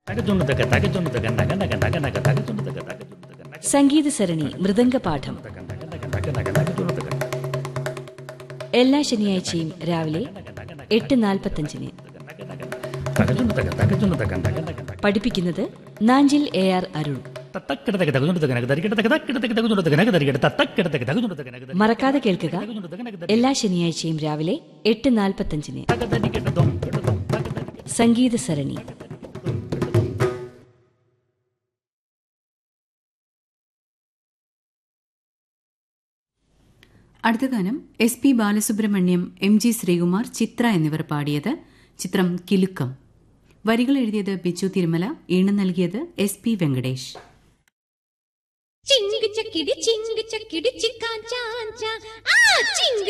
തകച്ചുണ്ടതക തകച്ചുണ്ടതക നക നക നക നക തകച്ചുണ്ടതക തകച്ചുണ്ടതക നക സംഗീത സരണി മൃദംഗപാഠം നക നക നക നക തകച്ചുണ്ടതക എല്ലാ ശനിയാഴ്ചയും രാവിലെ എട്ട് നാൽപ്പത്തഞ്ചിന് തകച്ചുണ്ടതക തകച്ചുണ്ടതക നക നക നക പഠിപ്പിക്കുന്നത് നാഞ്ചിൽ എ ആർ അരുൺ തത്തക്കിടതക തകച്ചുണ്ടതക നക തരികിടതക തക്കിടതക തകച്ചുണ്ടതക നക തരികിട തത്തക്കിടതക തകച്ചുണ്ടതക നക തരി മറക്കാതെ കേൾക്കുക തകച്ചുണ്ടതക നക തരി എല്ലാ ശനിയാഴ്ചയും രാവിലെ എട്ട് നാൽപ്പത്തഞ്ചിന് തക തരികിടതും കിടതും തക തരി സംഗീത സരണി അടുത്ത ഗാനം S P Balasubrahmanyam M G Sreekumar Chithra എന്നിവർ പാടിയത് ചിത്രം കിലുക്കം വരികൾ എഴുതിയത് ബിജു തിരുമല ഈണം നൽകിയത് എസ് പി വെങ്കടേഷ് ചിങ്ക് ചക്കിടി ചിങ്ക് ചക്കിടി ചിക്കാ ചാഞ്ചാ ആ ചിങ്ക്